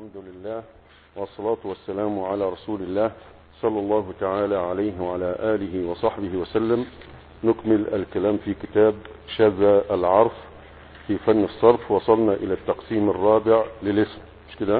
الحمد لله والصلاة والسلام على رسول الله صلى الله تعالى عليه وعلى آله وصحبه وسلم نكمل الكلام في كتاب شذا العرف في فن الصرف وصلنا إلى التقسيم الرابع للاسم مش كده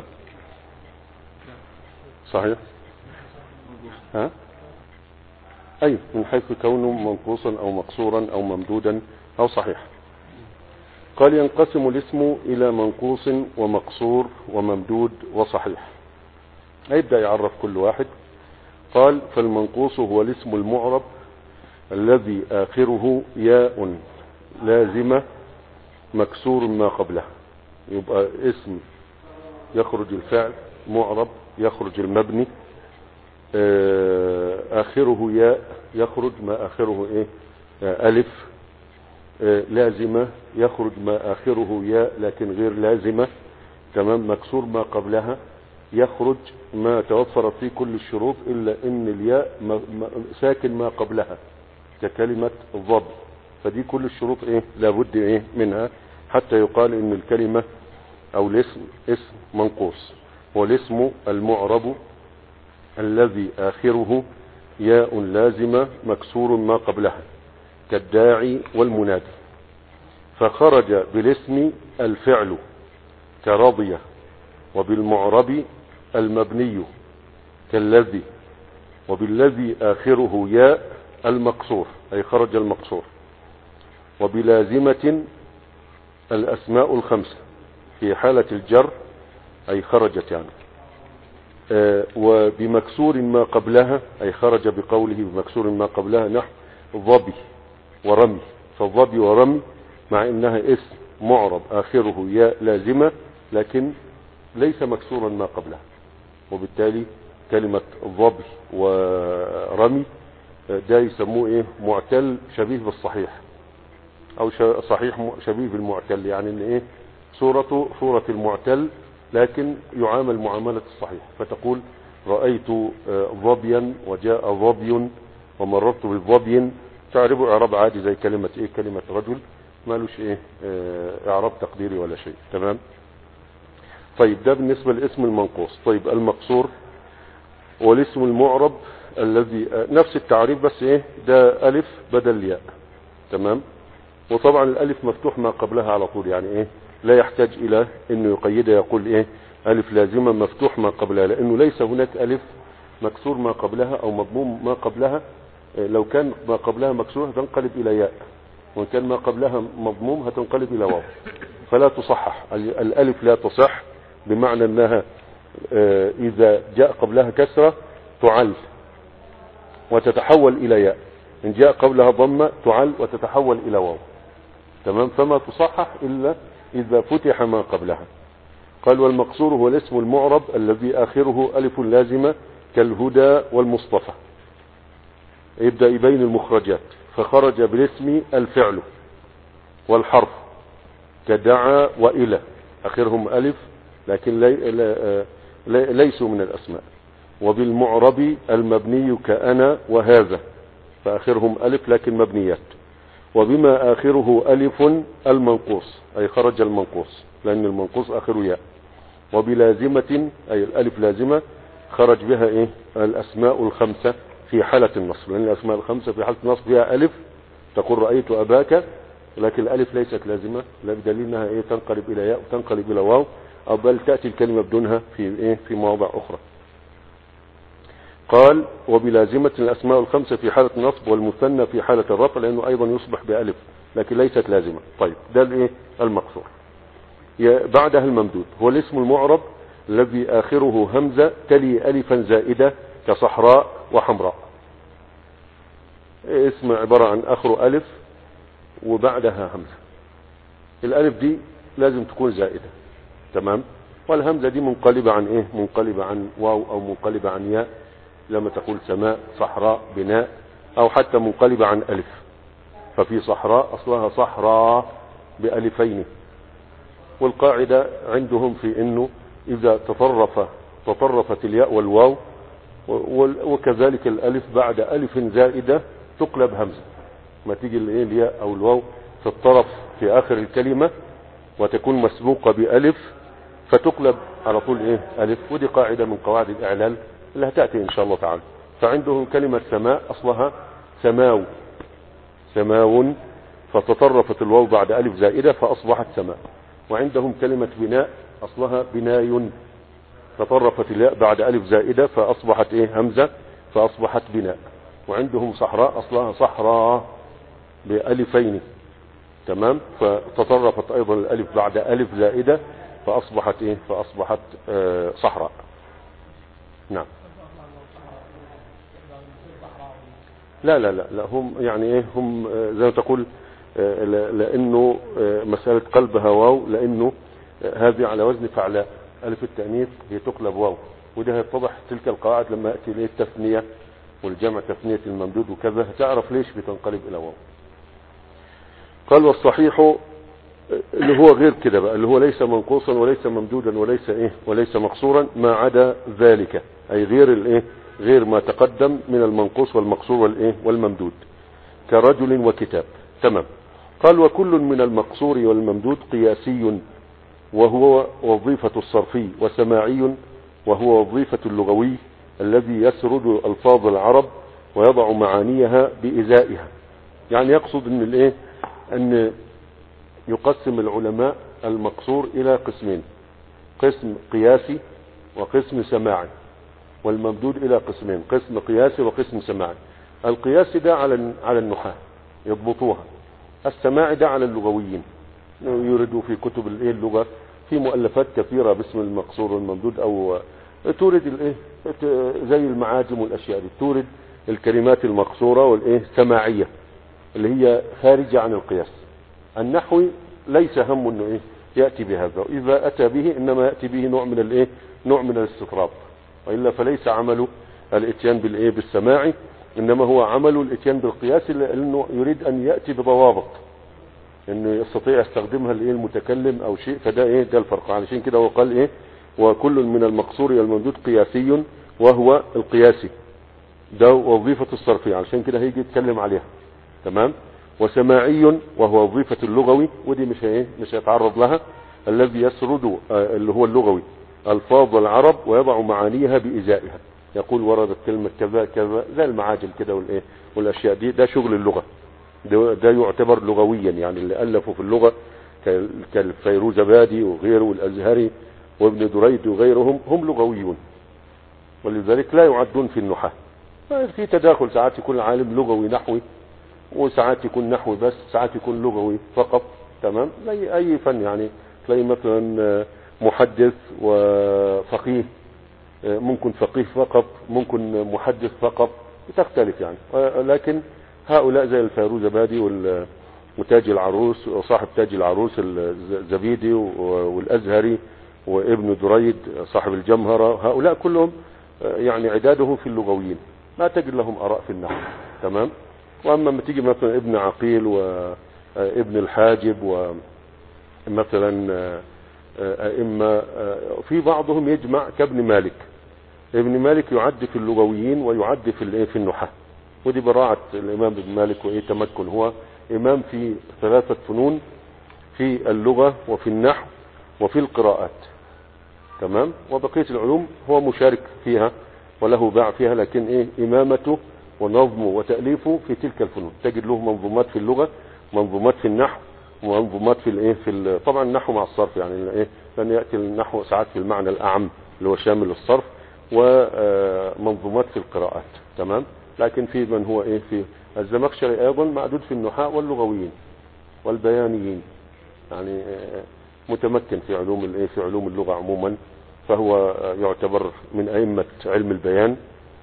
صحيح ها أي من حيث كونه منقوصا أو مقصورا أو ممدودا أو صحيح قال ينقسم الاسم إلى منقوص ومقصور وممدود وصحيح هيبدأ يعرف كل واحد قال فالمنقوص هو الاسم المعرب الذي آخره ياء لازمة مكسور ما قبله يبقى اسم يخرج الفعل معرب يخرج المبني آخره ياء يخرج ما آخره إيه ألف لازمة يخرج ما آخره ياء لكن غير لازمة تمام مكسور ما قبلها يخرج ما توفرت فيه كل الشروط إلا إن الياء ساكن ما قبلها ككلمة الضب فدي كل الشروط إيه لابد إيه منها حتى يقال إن الكلمة أو الاسم اسم منقوص هو الاسم المعرب الذي آخره ياء لازمة مكسور ما قبلها كالداعي والمنادي فخرج بالاسم الفعل كرضي وبالمعرب المبني كالذي وبالذي آخره ياء المقصور أي خرج المقصور وبلازمة الأسماء الخمسة في حالة الجر أي خرجت يعني آه وبمكسور ما قبلها أي خرج بقوله بمكسور ما قبلها نحو ظبي ورمي فالظبي ورمي مع انها اسم معرب اخره ياء لازمة لكن ليس مكسورا ما قبلها وبالتالي كلمة ظبي ورمي ده يسموه ايه معتل شبيه بالصحيح او صحيح شبيه بالمعتل يعني ان ايه صورته صورة المعتل لكن يعامل معاملة الصحيح فتقول رأيت ظبيا وجاء ظبي ومررت بالظبي تعربه اعراب عادي زي كلمة ايه كلمة رجل مالوش ايه اه اعراب تقديري ولا شيء تمام طيب ده بالنسبة لاسم المنقوص طيب المقصور والاسم المعرب الذي اه نفس التعريف بس ايه ده الف بدل ياء تمام وطبعا الالف مفتوح ما قبلها على طول يعني ايه لا يحتاج الى انه يقيدها يقول ايه الف لازمة مفتوح ما قبلها لانه ليس هناك الف مكسور ما قبلها او مضموم ما قبلها لو كان ما قبلها مكسور هتنقلب الى ياء وان كان ما قبلها مضموم هتنقلب الى واو فلا تصحح الالف لا تصح بمعنى انها اذا جاء قبلها كسرة تعل وتتحول الى ياء ان جاء قبلها ضمة تعل وتتحول الى واو تمام فما تصحح الا اذا فتح ما قبلها قال والمقصور هو الاسم المعرب الذي اخره الف لازمة كالهدى والمصطفى يبدأ يبين المخرجات فخرج بالاسم الفعل والحرف كدعا وإلى آخرهم ألف لكن لي لي ليسوا من الأسماء وبالمعرب المبني كأنا وهذا فآخرهم ألف لكن مبنيات وبما آخره ألف المنقوص أي خرج المنقوص لأن المنقوص آخره ياء وبلازمة أي الألف لازمة خرج بها إيه الأسماء الخمسة في حالة النصب لأن الأسماء الخمسة في حالة النصب فيها ألف تقول رأيت أباك لكن الألف ليست لازمة لا بدليل أنها إيه تنقلب إلى ياء وتنقلب إلى واو أو بل تأتي الكلمة بدونها في إيه في مواضع أخرى قال وبلازمة الأسماء الخمسة في حالة النصب والمثنى في حالة الرفع لأنه أيضا يصبح بألف لكن ليست لازمة طيب ده الإيه المقصور بعدها الممدود هو الاسم المعرب الذي آخره همزة تلي ألفا زائدة كصحراء وحمراء اسم عبارة عن اخره الف وبعدها همزة الالف دي لازم تكون زائدة تمام والهمزة دي منقلبة عن ايه منقلبة عن واو او منقلبة عن ياء لما تقول سماء صحراء بناء او حتى منقلبة عن الف ففي صحراء اصلها صحراء بالفين والقاعدة عندهم في انه اذا تطرف تطرفت الياء والواو وكذلك الالف بعد الف زائدة تقلب همزة ما تيجي الايه الياء او الواو في الطرف في اخر الكلمة وتكون مسبوقة بألف فتقلب على طول ايه الف ودي قاعدة من قواعد الاعلال اللي هتأتي ان شاء الله تعالى فعندهم كلمة سماء اصلها سماو سماو فتطرفت الواو بعد الف زائدة فاصبحت سماء وعندهم كلمة بناء اصلها بناي تطرفت الياء بعد الف زائدة فاصبحت ايه همزة فاصبحت بناء وعندهم صحراء اصلها صحراء بألفين تمام فتطرفت ايضا الالف بعد الف زائدة فاصبحت ايه فاصبحت آه صحراء نعم لا لا لا لا هم يعني ايه هم آه زي ما تقول آه لانه آه مسألة قلبها واو لانه هذه على وزن فعلاء الف التأنيث هي تقلب واو وده هيتضح تلك القواعد لما يأتي ليه التثنية والجمع تثنية الممدود وكذا تعرف ليش بتنقلب الى واو قال والصحيح اللي هو غير كده بقى اللي هو ليس منقوصا وليس ممدودا وليس ايه وليس مقصورا ما عدا ذلك اي غير الايه غير ما تقدم من المنقوص والمقصور والايه والممدود كرجل وكتاب تمام قال وكل من المقصور والممدود قياسي وهو وظيفة الصرفي وسماعي وهو وظيفة اللغوي الذي يسرد الفاظ العرب ويضع معانيها بإزائها يعني يقصد ان الايه ان يقسم العلماء المقصور الى قسمين قسم قياسي وقسم سماعي والممدود الى قسمين قسم قياسي وقسم سماعي القياسي ده على على النحاة يضبطوها السماعي ده على اللغويين يردوا في كتب الايه اللغة في مؤلفات كثيرة باسم المقصور والممدود او تورد الايه زي المعاجم والاشياء دي تورد الكلمات المقصورة والايه سماعية اللي هي خارجة عن القياس النحوي ليس هم انه ايه يأتي بهذا واذا اتى به انما يأتي به نوع من الايه نوع من الاستطراد وإلا فليس عمله الاتيان بالايه بالسماع انما هو عمله الاتيان بالقياس لانه يريد ان يأتي بضوابط انه يستطيع يستخدمها الايه المتكلم او شيء فده ايه ده الفرق علشان كده هو قال ايه وكل من المقصور والممدود قياسي وهو القياسي ده وظيفة الصرفية علشان كده هيجي يتكلم عليها تمام وسماعي وهو وظيفة اللغوي ودي مش ايه مش هيتعرض لها الذي يسرد آه اللي هو اللغوي الفاظ العرب ويضع معانيها بإزائها يقول وردت كلمة كذا كذا زي المعاجم كده والايه والاشياء دي ده شغل اللغة ده, ده يعتبر لغويا يعني اللي ألفوا في اللغة كالفيروزبادي وغيره والأزهري وابن دريد وغيرهم هم لغويون ولذلك لا يعدون في النحاة في تداخل ساعات يكون العالم لغوي نحوي وساعات يكون نحوي بس ساعات يكون لغوي فقط تمام زي اي فن يعني تلاقي مثلا محدث وفقيه ممكن فقيه فقط ممكن محدث فقط تختلف يعني لكن هؤلاء زي الفيروزبادي وتاج العروس وصاحب تاج العروس الزبيدي والازهري وابن دريد صاحب الجمهرة هؤلاء كلهم يعني عداده في اللغويين ما تجد لهم اراء في النحو تمام واما لما تيجي مثلا ابن عقيل وابن الحاجب ومثلا ائمه في بعضهم يجمع كابن مالك ابن مالك يعد في اللغويين ويعد في الايه في النحاة ودي براعة الامام ابن مالك وايه تمكن هو امام في ثلاثة فنون في اللغة وفي النحو وفي القراءات تمام وبقية العلوم هو مشارك فيها وله باع فيها لكن ايه امامته ونظمه وتأليفه في تلك الفنون تجد له منظومات في اللغة منظومات في النحو ومنظومات في الايه في طبعا النحو مع الصرف يعني ايه لان ياتي النحو ساعات في المعنى الاعم اللي هو شامل الصرف ومنظومات في القراءات تمام لكن في من هو ايه في الزمخشري ايضا معدود في النحاة واللغويين والبيانيين يعني متمكن في علوم الايه في علوم اللغة عموما فهو يعتبر من ائمة علم البيان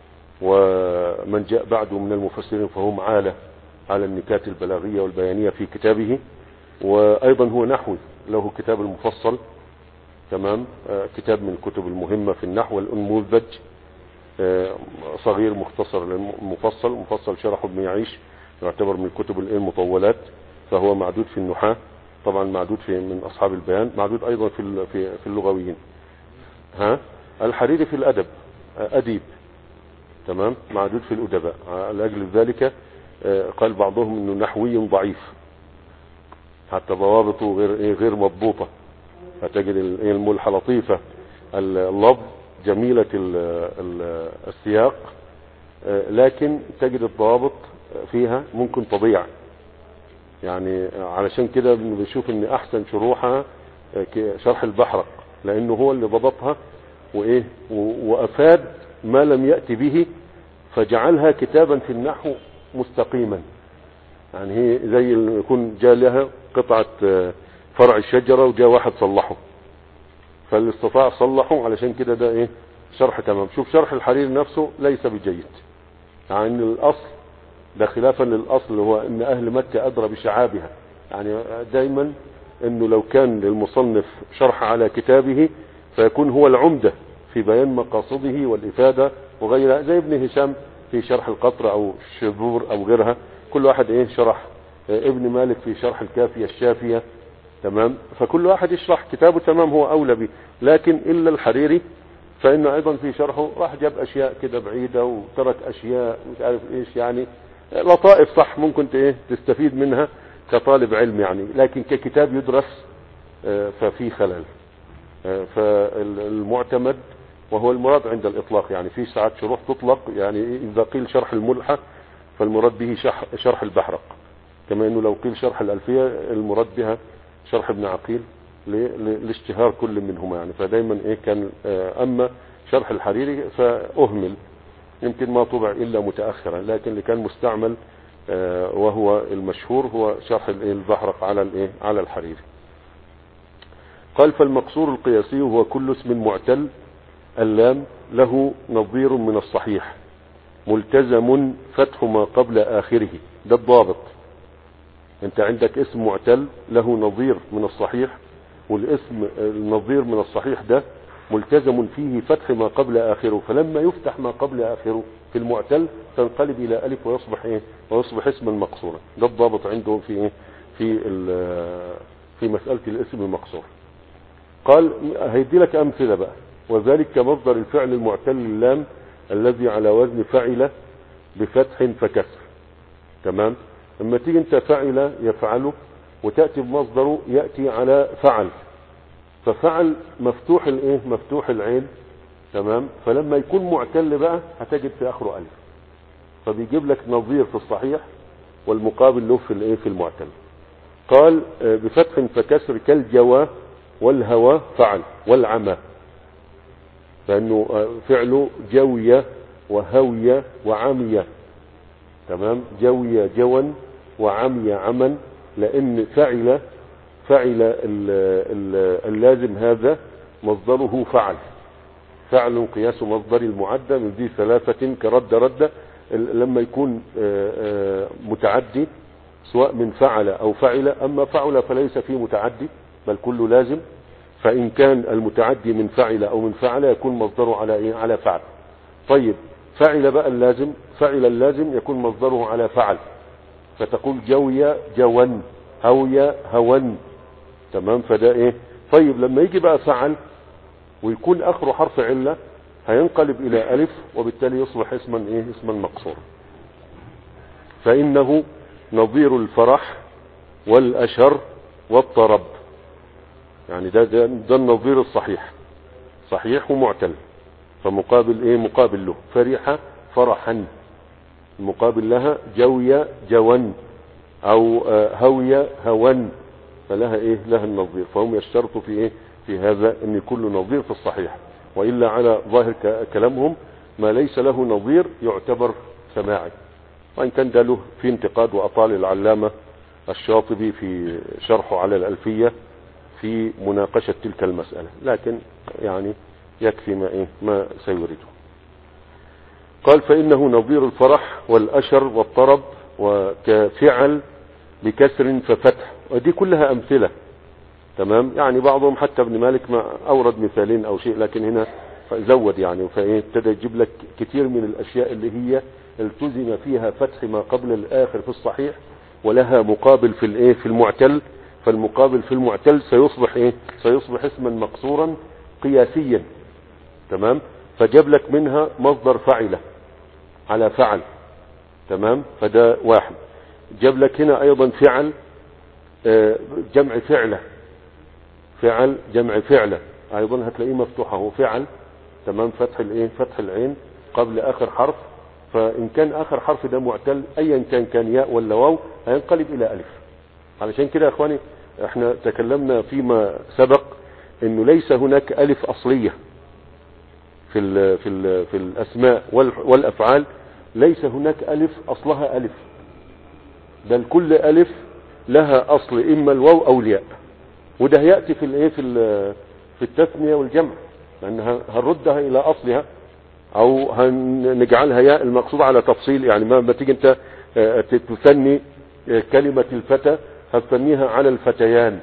ومن جاء بعده من المفسرين فهم عالة على النكات البلاغية والبيانية في كتابه وايضا هو نحوي له كتاب المفصل تمام آه كتاب من الكتب المهمة في النحو والانموذج آه صغير مختصر للمفصل مفصل شرحه ابن يعيش يعتبر من الكتب المطولات فهو معدود في النحاة طبعا معدود في من اصحاب البيان معدود ايضا في في في اللغويين ها الحريري في الادب آه اديب تمام معدود في الادباء لاجل ذلك قال بعضهم انه نحوي ضعيف حتى ضوابطه غير ايه غير مضبوطة فتجد الملحة لطيفة اللفظ جميلة السياق لكن تجد الضوابط فيها ممكن تضيع يعني علشان كده بنشوف ان احسن شروحها شرح البحرق لانه هو اللي ضبطها وايه وافاد ما لم يأتي به فجعلها كتابا في النحو مستقيما يعني هي زي اللي يكون جاء لها قطعة فرع الشجرة وجاء واحد صلحه فاللي استطاع صلحه علشان كده ده ايه شرح تمام شوف شرح الحرير نفسه ليس بجيد يعني ان الاصل ده خلافا للاصل هو ان اهل مكة ادرى بشعابها يعني دايما انه لو كان للمصنف شرح على كتابه فيكون هو العمدة في بيان مقاصده والافادة وغيرها زي ابن هشام في شرح القطر او الشذور او غيرها كل واحد ايه شرح ابن مالك في شرح الكافية الشافية تمام فكل واحد يشرح كتابه تمام هو اولى به لكن الا الحريري فانه ايضا في شرحه راح جاب اشياء كده بعيدة وترك اشياء مش عارف ايش يعني لطائف صح ممكن ايه تستفيد منها كطالب علم يعني لكن ككتاب يدرس ففي خلل فالمعتمد وهو المراد عند الاطلاق يعني في ساعات شروح تطلق يعني اذا قيل شرح الملحة فالمراد به شرح البحرق كما انه لو قيل شرح الالفية المراد بها شرح ابن عقيل لاشتهار كل منهما يعني فدايما ايه كان اما شرح الحريري فاهمل يمكن ما طبع الا متاخرا لكن اللي كان مستعمل وهو المشهور هو شرح البحرق على الايه على الحريري قال فالمقصور القياسي هو كل اسم معتل اللام له نظير من الصحيح ملتزم فتح ما قبل آخره ده الضابط انت عندك اسم معتل له نظير من الصحيح والاسم النظير من الصحيح ده ملتزم فيه فتح ما قبل آخره فلما يفتح ما قبل آخره في المعتل تنقلب إلى ألف ويصبح إيه ويصبح اسما مقصورا ده الضابط عنده في إيه في في مسألة الاسم المقصور قال هيدي لك أمثلة بقى وذلك كمصدر الفعل المعتل اللام الذي على وزن فعل بفتح فكسر تمام لما تيجي انت فعل يفعله وتأتي بمصدره يأتي على فعل ففعل مفتوح الايه مفتوح العين تمام فلما يكون معتل بقى هتجد في اخره الف فبيجيب لك نظير في الصحيح والمقابل له في الايه في المعتل قال بفتح فكسر كالجوى والهوى فعل والعمى فانه فعله جوية وهوية وعمية تمام جوية جوا وعمي عمن لان فعل فعل ال ال اللازم هذا مصدره فعل فعل قياس مصدر المعدى من ذي ثلاثة كرد رد لما يكون متعدي سواء من فعل او فعل اما فعل فليس فيه متعدي بل كله لازم فان كان المتعدي من فعل او من فعل يكون مصدره على ايه على فعل طيب فعل بقى اللازم فعل اللازم يكون مصدره على فعل فتقول جوي جوا هوي هون تمام فده ايه طيب لما يجي بقى فعل ويكون اخره حرف علة هينقلب الى الف وبالتالي يصبح اسما ايه اسما مقصور فانه نظير الفرح والاشر والطرب يعني ده ده, ده النظير الصحيح صحيح ومعتل فمقابل ايه مقابل له فرحة فرحا المقابل لها جوية جوا او هوية هوا فلها ايه لها النظير فهم يشترطوا في ايه في هذا ان يكون له نظير في الصحيح والا على ظاهر كلامهم ما ليس له نظير يعتبر سماعي وان كان ده له في انتقاد واطال العلامة الشاطبي في شرحه على الالفية في مناقشة تلك المسألة لكن يعني يكفي ما ايه ما سيريده قال فانه نظير الفرح والاشر والطرب وكفعل بكسر ففتح ودي كلها امثلة تمام يعني بعضهم حتى ابن مالك ما اورد مثالين او شيء لكن هنا زود يعني فايه ابتدى يجيب لك كتير من الاشياء اللي هي التزم فيها فتح ما قبل الاخر في الصحيح ولها مقابل في الايه في المعتل فالمقابل في المعتل سيصبح ايه سيصبح اسما مقصورا قياسيا تمام فجاب لك منها مصدر فعله على فعل تمام فده واحد جاب لك هنا ايضا فعل جمع فعله فعل جمع فعلة ايضا هتلاقيه مفتوح اهو فعل تمام فتح الايه فتح العين قبل اخر حرف فان كان اخر حرف ده معتل ايا كان كان ياء ولا واو هينقلب الى الف علشان كده يا اخواني احنا تكلمنا فيما سبق انه ليس هناك الف اصليه في ال في ال في الاسماء وال- والافعال ليس هناك الف اصلها الف بل كل الف لها اصل اما الواو او الياء وده ياتي في الايه في ال- في التثنيه والجمع لان ه- هنردها الى اصلها او هنجعلها ياء المقصود على تفصيل يعني ما ما تيجي انت آه، تثني آه، كلمه الفتى هتثنيها على الفتيان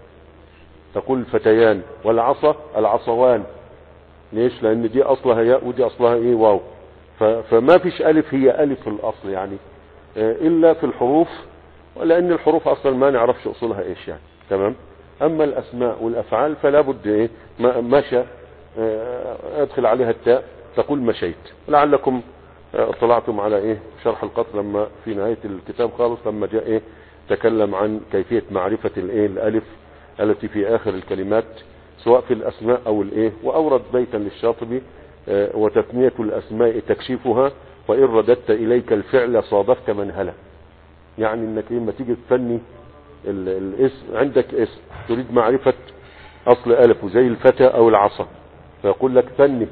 تقول الفتيان والعصا العصوان ليش لان دي اصلها ياء ودي اصلها ايه واو ف- فما فيش الف هي الف في الاصل يعني آه، الا في الحروف لان الحروف اصلا ما نعرفش اصولها ايش يعني تمام اما الاسماء والافعال فلا بد ايه ما- مشى آه، ادخل عليها التاء تقول مشيت لعلكم آه، اطلعتم على ايه شرح القطر لما في نهايه الكتاب خالص لما جاء ايه تكلم عن كيفيه معرفه الايه الالف التي في اخر الكلمات سواء في الاسماء او الايه واورد بيتا للشاطبي آه، وتثنيه الاسماء تكشيفها وان رددت اليك الفعل صادفت منهلا يعني انك لما تيجي تفني ال- الاسم عندك اسم تريد معرفة اصل الف زي الفتى او العصا فيقول لك فني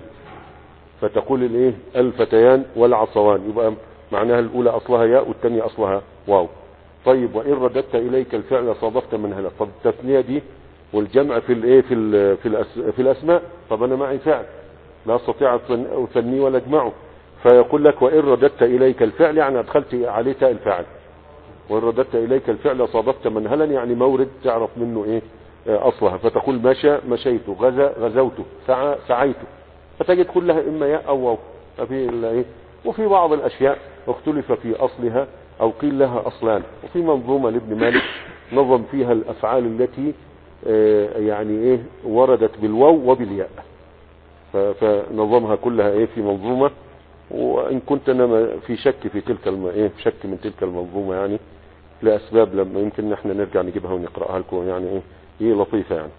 فتقول الايه الفتيان والعصوان يبقى معناها الاولى اصلها ياء والثانيه اصلها واو طيب وان رددت اليك الفعل صادفت منهلا طب التثنيه دي والجمع في الايه في ال في, الأس في الاسماء طب انا معي فعل لا استطيع أثن- اثنيه ولا اجمعه فيقول لك وان رددت اليك الفعل يعني ادخلت عليه تاء الفعل وإن رددت إليك الفعل صادفت منهلا يعني مورد تعرف منه إيه آه، أصلها فتقول مشى مشيت غزا غزوت سعى سعيت فتجد كلها إما ياء أو واو ما في إلا إيه وفي بعض الأشياء اختلف في أصلها أو قيل لها أصلان وفي منظومة لابن مالك نظم فيها الأفعال التي آه، يعني إيه وردت بالواو وبالياء ف- فنظمها كلها إيه في منظومة وإن كنت أنا ما- في شك في تلك الم... إيه شك من تلك المنظومة يعني لأسباب لما يمكن نحن نرجع نجيبها ونقرأها لكم يعني إيه هي لطيفة يعني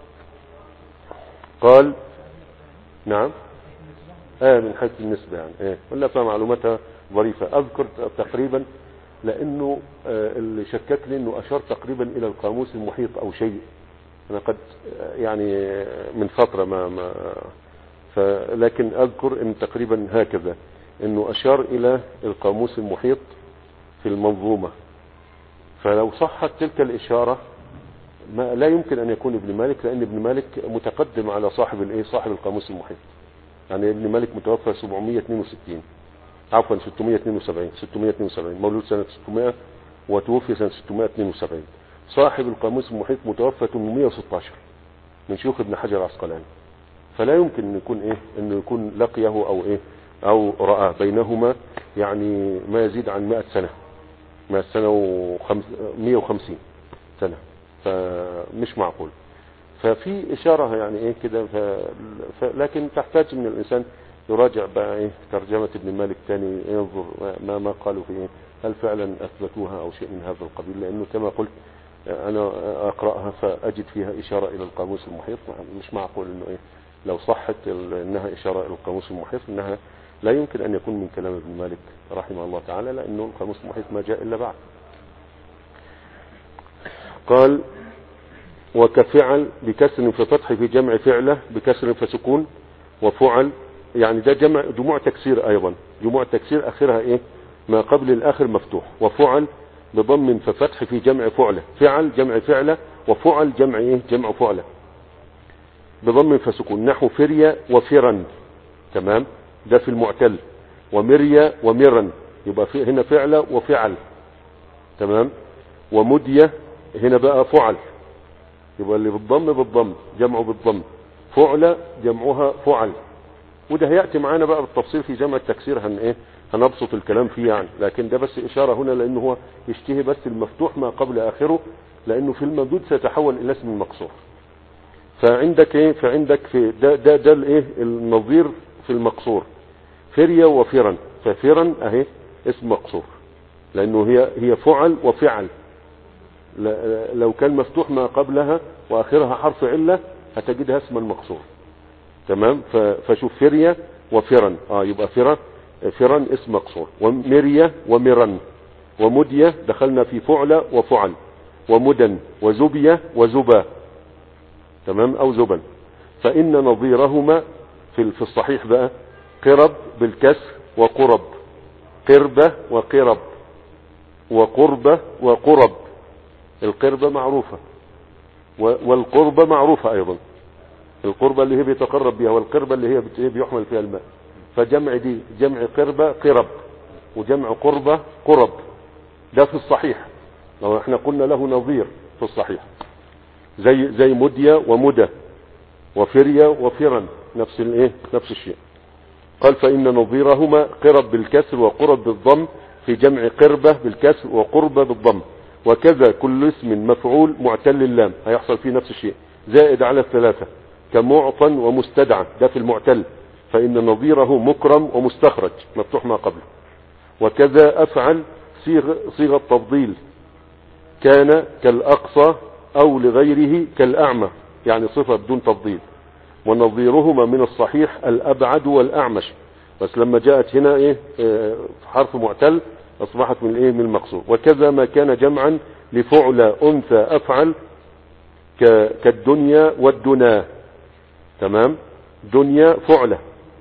قال نعم آه من حيث النسبة يعني إيه ولا فمعلوماتها ظريفة أذكر تقريبا لأنه آه اللي شككني أنه أشار تقريبا إلى القاموس المحيط أو شيء أنا قد آه، يعني آه، من فترة ما ما فلكن أذكر أن تقريبا هكذا أنه أشار إلى القاموس المحيط في المنظومة فلو صحت تلك الإشارة ما لا يمكن أن يكون ابن مالك لأن ابن مالك متقدم على صاحب الإيه صاحب القاموس المحيط يعني ابن مالك متوفى 762 عفوا 672 672 مولود سنة 600 وتوفي سنة 672 صاحب القاموس المحيط متوفى 816 من شيوخ ابن حجر العسقلاني فلا يمكن ان يكون ايه انه يكون لقيه او ايه او رآه بينهما يعني ما يزيد عن 100 سنة 100 سنة وخمس 150 سنة فمش معقول ففي إشارة يعني إيه كده ف... ف... لكن تحتاج من الإنسان يراجع بقى إيه ترجمة ابن مالك تاني ينظر ما ما قالوا فيه هل فعلا أثبتوها أو شيء من هذا القبيل لأنه كما قلت أنا أقرأها فأجد فيها إشارة إلى القاموس المحيط مش معقول إنه إيه لو صحت ال- إنها إشارة إلى القاموس المحيط إنها لا يمكن أن يكون من كلام ابن مالك رحمه الله تعالى لأنه القاموس المحيط ما جاء إلا بعد قال وكفعل بكسر ففتح في جمع فعله بكسر فسكون وفعل يعني ده جمع جموع تكسير ايضا جموع تكسير اخرها ايه ما قبل الاخر مفتوح وفعل بضم ففتح في جمع فعله فعل جمع فعله وفعل جمع ايه جمع فعله بضم فسكون نحو فرية وفرا تمام ده في المعتل ومريا ومرا يبقى في هنا فعلة وفعل تمام ومدية هنا بقى فعل يبقى اللي بالضم بالضم جمعه بالضم فعلة جمعها فعل وده هيأتي معانا بقى بالتفصيل في جمع التكسير هن ايه هنبسط الكلام فيه يعني لكن ده بس اشارة هنا لانه هو يشتهي بس المفتوح ما قبل اخره لانه في الممدود سيتحول الى اسم مقصور فعندك ايه فعندك في ده ده ده الايه النظير في المقصور فرية وفرا ففرا اهي اسم مقصور لانه هي هي فعل وفعل ل- لو كان مفتوح ما قبلها واخرها حرف علة هتجدها اسما مقصور تمام ف- فشوف فرية وفرن اه يبقى فرن فرن اسم مقصور ومرية ومرن ومدية دخلنا في فعلة وفعل ومدن وزبية وزبا تمام او زبن فان نظيرهما في في الصحيح بقى قرب بالكسر وقرب قربة وقرب وقربة وقرب القربة معروفة و- والقربة معروفة ايضا القربة اللي هي بيتقرب بها والقربة اللي هي بت- بيحمل فيها الماء فجمع دي جمع قربة قرب وجمع قربة قرب ده في الصحيح لو احنا قلنا له نظير في الصحيح زي زي مدية ومدى وفرية وفرن نفس الايه نفس الشيء قال فإن نظيرهما قرب بالكسر وقرب بالضم في جمع قربة بالكسر وقربة بالضم وكذا كل اسم مفعول معتل اللام هيحصل فيه نفس الشيء زائد على الثلاثة كمعطى ومستدعى ده في المعتل فإن نظيره مكرم ومستخرج مفتوح ما قبله وكذا أفعل صيغ صيغة تفضيل كان كالأقصى أو لغيره كالأعمى يعني صفة بدون تفضيل ونظيرهما من الصحيح الأبعد والأعمش بس لما جاءت هنا إيه آه، حرف معتل أصبحت من إيه من المقصور وكذا ما كان جمعا لفعل أنثى أفعل ك- كالدنيا والدنا تمام دنيا فعلة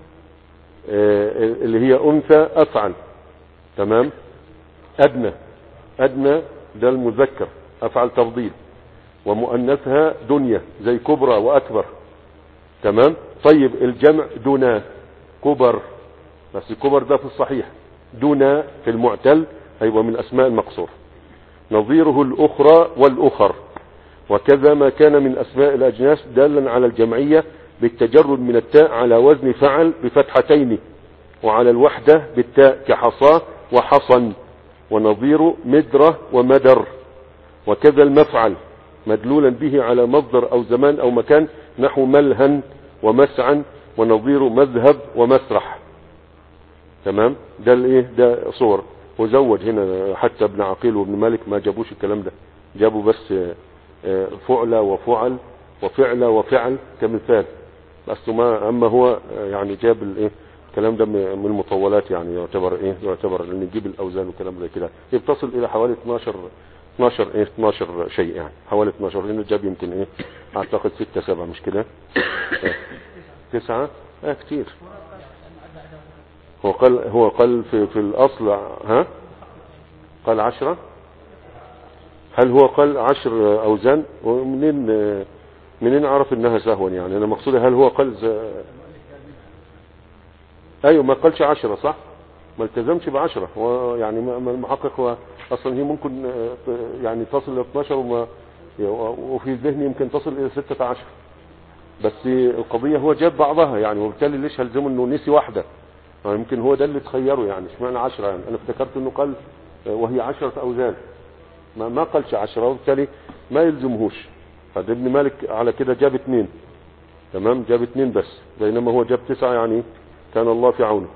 آه، اللي هي أنثى أفعل تمام أدنى أدنى ده المذكر أفعل تفضيل ومؤنثها دنيا زي كبرى وأكبر تمام طيب الجمع دنا كبر بس كبر ده في الصحيح دنا في المعتل هيبقى من أسماء المقصور نظيره الأخرى والأخر وكذا ما كان من أسماء الأجناس دالا على الجمعية بالتجرد من التاء على وزن فعل بفتحتين وعلى الوحدة بالتاء كحصى وحصن ونظير مدرة ومدر وكذا المفعل مدلولا به على مصدر أو زمان أو مكان نحو ملهن ومسعا ونظير مذهب ومسرح تمام ده الايه ده صور وزوج هنا حتى ابن عقيل وابن مالك ما جابوش الكلام ده جابوا بس آه، آه، فعلة وفعل وفعلة وفعل كمثال بس ما اما هو آه، يعني جاب الايه الكلام ده من المطولات يعني يعتبر ايه يعتبر ان نجيب الاوزان وكلام زي كده يتصل الى حوالي 12 12 ايه 12 شيء يعني حوالي 12 لانه جاب يمكن ايه اعتقد 6 7 مش كده آه، تسعة اه كتير هو قال هو قال في في الاصل ها قال عشرة هل هو قال عشر اوزان ومنين منين عرف انها سهوا يعني انا مقصودي هل هو قال ز... ايوه ما قالش عشرة صح ما التزمش بعشرة هو يعني ما- ما المحقق هو اصلا هي ممكن آه، يعني تصل ل 12 وما وفي ذهني يمكن تصل الى 16 بس القضية هو جاب بعضها يعني وبالتالي ليش هلزمه انه نسي واحدة آه، يمكن هو ده اللي تخيره يعني اشمعنى عشرة يعني انا افتكرت انه قال آه، وهي عشرة اوزان ما ما قالش عشرة وبالتالي ما يلزمهوش هذا ابن مالك على كده جاب اثنين تمام جاب اثنين بس بينما هو جاب تسعة يعني كان الله في عونه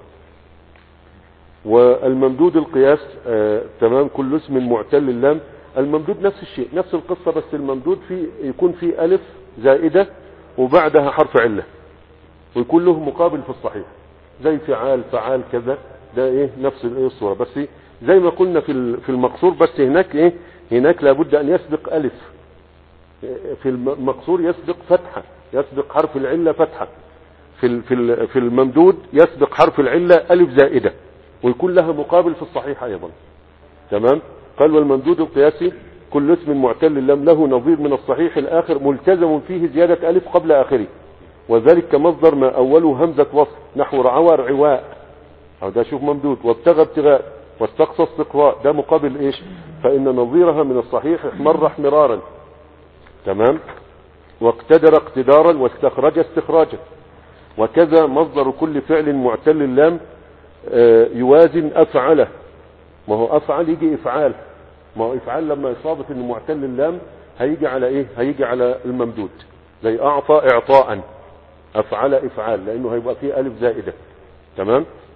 والممدود القياس آه تمام كل اسم معتل اللام الممدود نفس الشيء نفس القصة بس الممدود في يكون في ألف زائدة وبعدها حرف علة ويكون له مقابل في الصحيح زي فعال فعال كذا ده ايه نفس الايه الصورة بس زي ما قلنا في ال- في المقصور بس هناك ايه هناك لابد ان يسبق ألف في المقصور يسبق فتحة يسبق حرف العلة فتحة في ال- في ال- في الممدود يسبق حرف العلة ألف زائدة ويكون لها مقابل في الصحيح أيضا تمام قال والممدود القياسي كل اسم معتل لم له نظير من الصحيح الآخر ملتزم فيه زيادة ألف قبل آخره وذلك كمصدر ما أوله همزة وصل نحو رعوى رعواء أو ده شوف ممدود وابتغى ابتغاء واستقصى استقراء ده مقابل ايش فإن نظيرها من الصحيح احمر احمرارا تمام واقتدر اقتدارا واستخرج استخراجا وكذا مصدر كل فعل معتل اللام آه، يوازن أفعله ما هو أفعل يجي إفعال ما هو إفعال لما يصادف إنه معتل اللام هيجي على إيه هيجي على الممدود زي أعطى إعطاء أفعل إفعال لأنه هيبقى فيه ألف زائدة تمام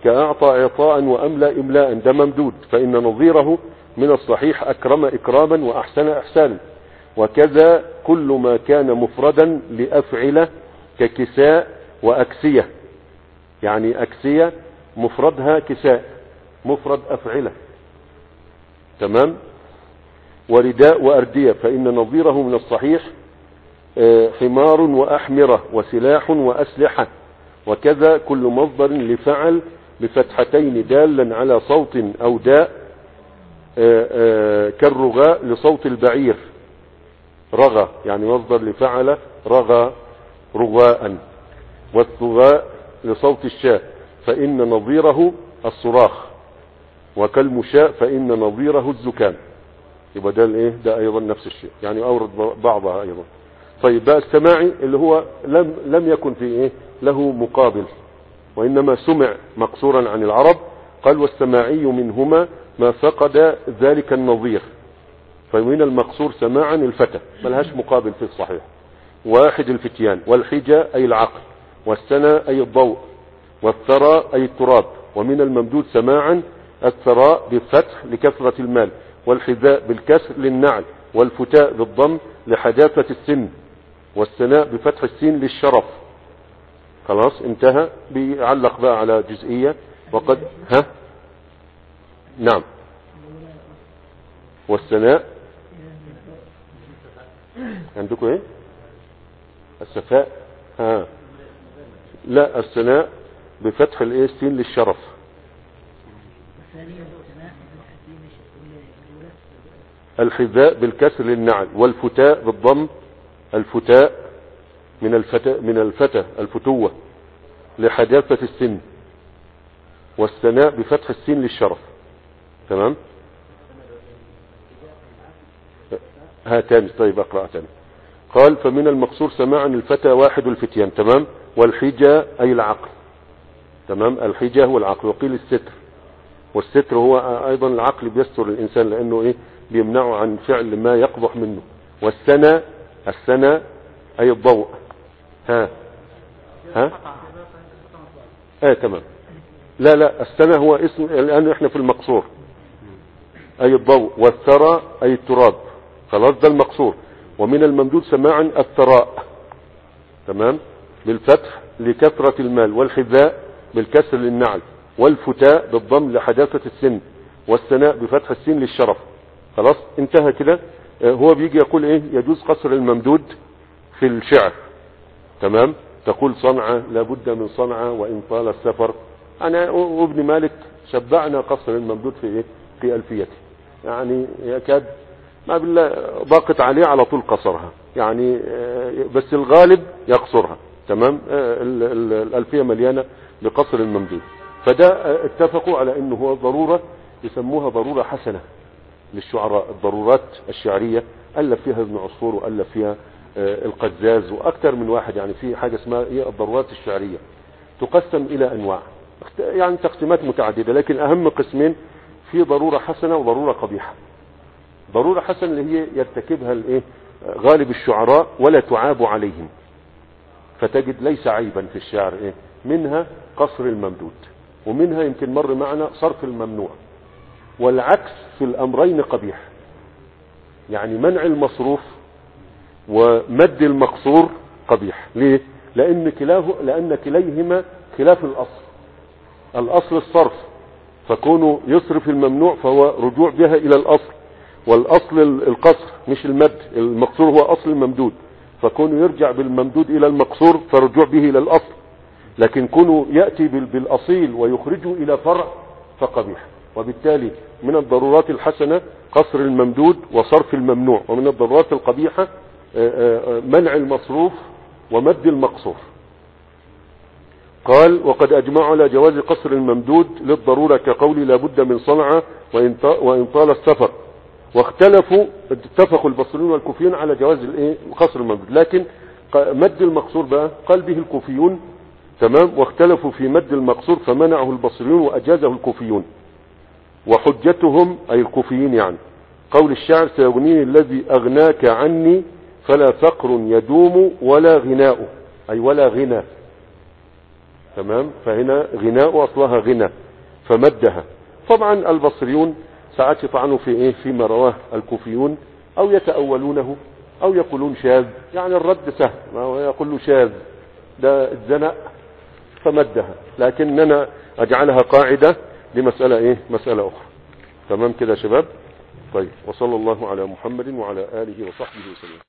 كأعطى إعطاء وأملى إملاء ده ممدود فإن نظيره من الصحيح أكرم إكراما وأحسن إحسانا وكذا كل ما كان مفردا لأفعلة ككساء وأكسية يعني أكسية مفردها كساء مفرد أفعلة تمام ورداء وأردية فإن نظيره من الصحيح آه، حمار وأحمرة وسلاح وأسلحة وكذا كل مصدر لفعل بفتحتين دالا على صوت أو داء آه، آه، كالرغاء لصوت البعير رغى يعني مصدر لفعل رغى رغاء والثغاء لصوت الشاة فإن نظيره الصراخ وكالمشاء فإن نظيره الزكام يبقى ده الايه ده ايضا نفس الشيء يعني اورد بعضها ايضا طيب بقى السماعي اللي هو لم لم يكن في ايه له مقابل وانما سمع مقصورا عن العرب قال والسماعي منهما ما فقد ذلك النظير فمن المقصور سماعا الفتى ملهاش مقابل في الصحيح واحد الفتيان والحجة أي العقل والسنة أي الضوء والثرى أي التراب ومن الممدود سماعا الثراء بالفتح لكثرة المال والحذاء بالكسر للنعل والفتاء بالضم لحداثة السن والسناء بفتح السين للشرف خلاص انتهى بيعلق بقى على جزئية وقد ها نعم والسناء عندكم ايه السفاء ها لا السناء بفتح الايه السين للشرف الحذاء بالكسر للنعل والفتاء بالضم الفتاء من الفتاء من الفتى الفتوة لحداثة السن والسناء بفتح السين للشرف تمام هاتان طيب اقرأ تاني قال فمن المقصور سماعا الفتى واحد الفتيان تمام والحجة اي العقل تمام الحجة هو العقل وقيل الستر والستر هو ايضا العقل بيستر الانسان لانه ايه بيمنعه عن فعل ما يقبح منه والسنة السنة اي الضوء ها ها اه تمام لا لا السنة هو اسم الان احنا في المقصور اي الضوء والثرى اي التراب خلاص ده المقصور ومن الممدود سماعا الثراء تمام بالفتح لكثرة المال والحذاء بالكسر للنعل والفتاء بالضم لحداثة السن والسناء بفتح السين للشرف خلاص انتهى كده آه، هو بيجي يقول ايه يجوز قصر الممدود في الشعر تمام تقول صنعة لابد من صنعة وان طال السفر انا وابن مالك شبعنا قصر الممدود في ايه في الفيته يعني يكاد ما بالله ضاقت عليه على طول قصرها يعني آه، بس الغالب يقصرها تمام آه، ال- ال- الالفية مليانة بقصر الممدود فده آه، اتفقوا على انه هو ضرورة يسموها ضرورة حسنة للشعراء الضرورات الشعرية ألف فيها ابن عصفور وألف فيها آه، القزاز وأكثر من واحد يعني في حاجة اسمها هي الضرورات الشعرية تقسم إلى أنواع اخت- يعني تقسيمات متعددة لكن أهم قسمين في ضرورة حسنة وضرورة قبيحة ضرورة حسنة اللي هي يرتكبها الايه غالب الشعراء ولا تعاب عليهم فتجد ليس عيبا في الشعر ايه منها قصر الممدود ومنها يمكن مر معنا صرف الممنوع والعكس في الامرين قبيح يعني منع المصروف ومد المقصور قبيح ليه لان كلاه لان كليهما خلاف الاصل الاصل الصرف فكونه يصرف الممنوع فهو رجوع بها الى الاصل والاصل ال- القصر مش المد المقصور هو اصل الممدود فكونه يرجع بالممدود الى المقصور فرجوع به الى الاصل لكن كونه ياتي بال- بالاصيل ويخرجه الى فرع فقبيح وبالتالي من الضرورات الحسنه قصر الممدود وصرف الممنوع ومن الضرورات القبيحه آه، آه، آه، منع المصروف ومد المقصور قال وقد أجمعوا على جواز قصر الممدود للضرورة كقول لا بد من صنعة وإن ط- وإن طال السفر واختلفوا اتفقوا البصريون والكوفيون على جواز الايه قصر الممدود لكن ق- مد المقصور بقى قال به الكوفيون تمام واختلفوا في مد المقصور فمنعه البصريون وأجازه الكوفيون وحجتهم أي الكوفيين يعني قول الشاعر سيغنيني الذي أغناك عني فلا فقر يدوم ولا غناء أي ولا غنى تمام فهنا غناء اصلها غنى فمدها طبعا البصريون ساعات يطعنوا في ايه فيما رواه الكوفيون او يتأولونه او يقولون شاذ يعني الرد سهل ما هو يقول له شاذ ده اتزنق فمدها لكننا اجعلها قاعدة لمسألة ايه مسألة اخرى تمام كده يا شباب طيب وصلى الله على محمد وعلى آله وصحبه وسلم